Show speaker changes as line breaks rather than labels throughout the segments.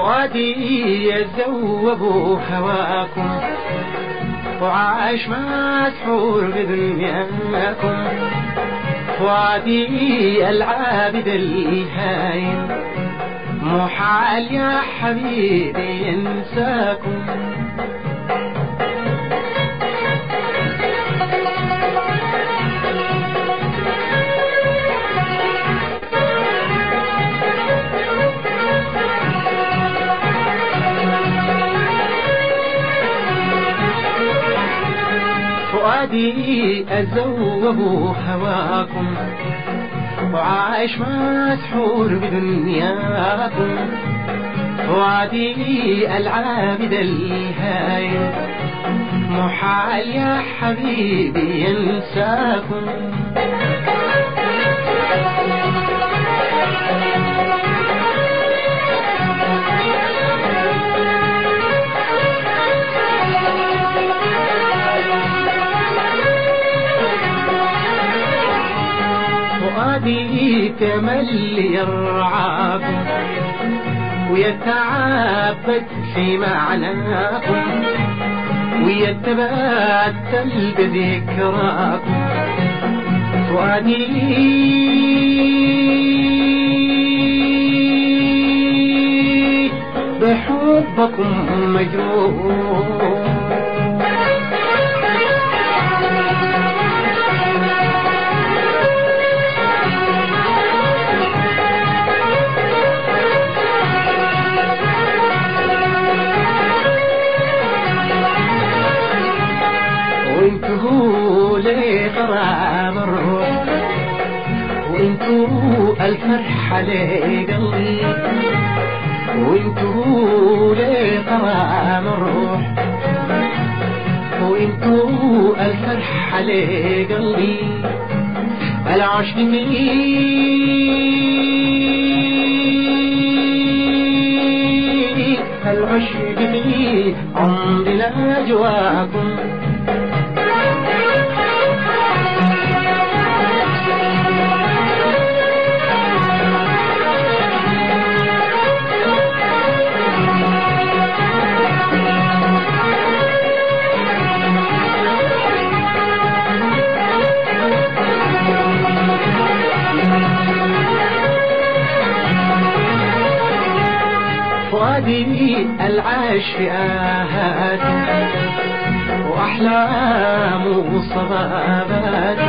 فؤادي يذوب هواكم وعاش مسحور بدنياكم فؤادي العابد الهايم محال يا حبيبي ينساكم فؤادي أذوب هواكم وعايش مسحور بدنياكم فؤادي العابد الهايم محال يا حبيبي ينساكم فؤادي تملي يرعاكم ويتعبد في معناكم ويتبتل بذكراكم فؤادي بحبكم مجروح وانتهوا لي غرام الروح وانتوا الفرحة لي قلبي وانتوا لي غرام الروح وانتوا الفرحة لي قلبي العشق فيه العشق فيه عمرنا جواكم فؤادي العاش في آهات وأحلامه صبابات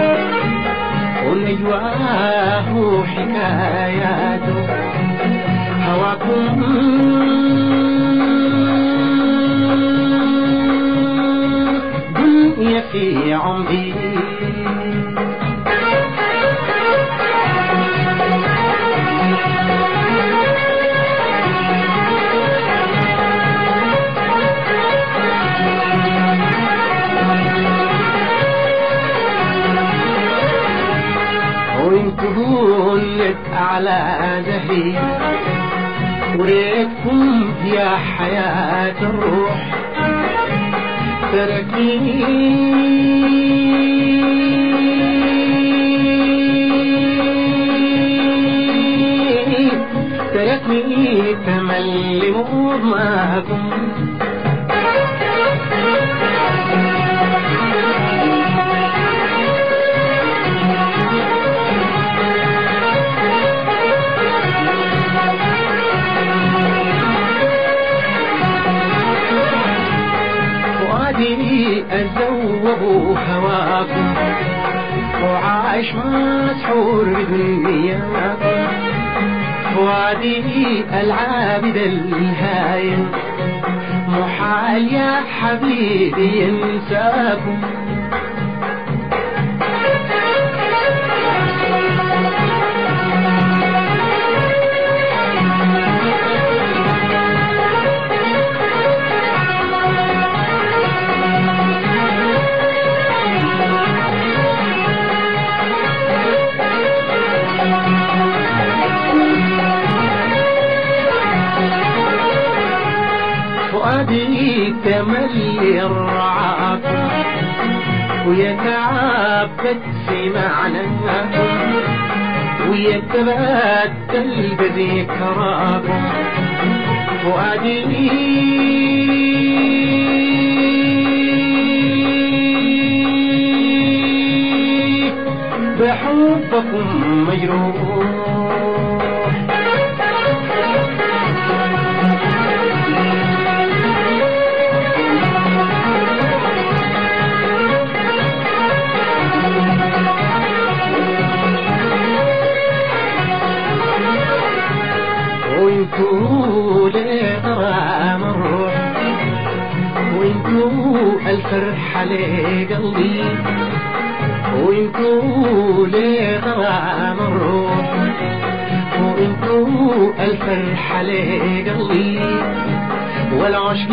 ونجواه حكاياته هواكم دنيا في عمري وانتهوا على زهري وريتكم يا حياة الروح تركني تركني تملي معكم فؤادي أذوب هواكم وعايش مسحور بدنياكم فؤادي العابد الهايم محال يا حبيبي ينساكم فؤادي تملي الرعاكم ويتعبد في معناكم ويتبدل بذكراكم فؤادي بحبكم مجروح وانتو لغرام الروح وانتو الفرحة لقلبي وانتو لغرام الروح وانتو الفرحة لقلبي والعشق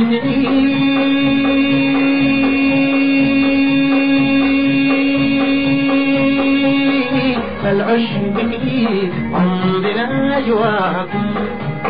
العشق عندنا أجواكم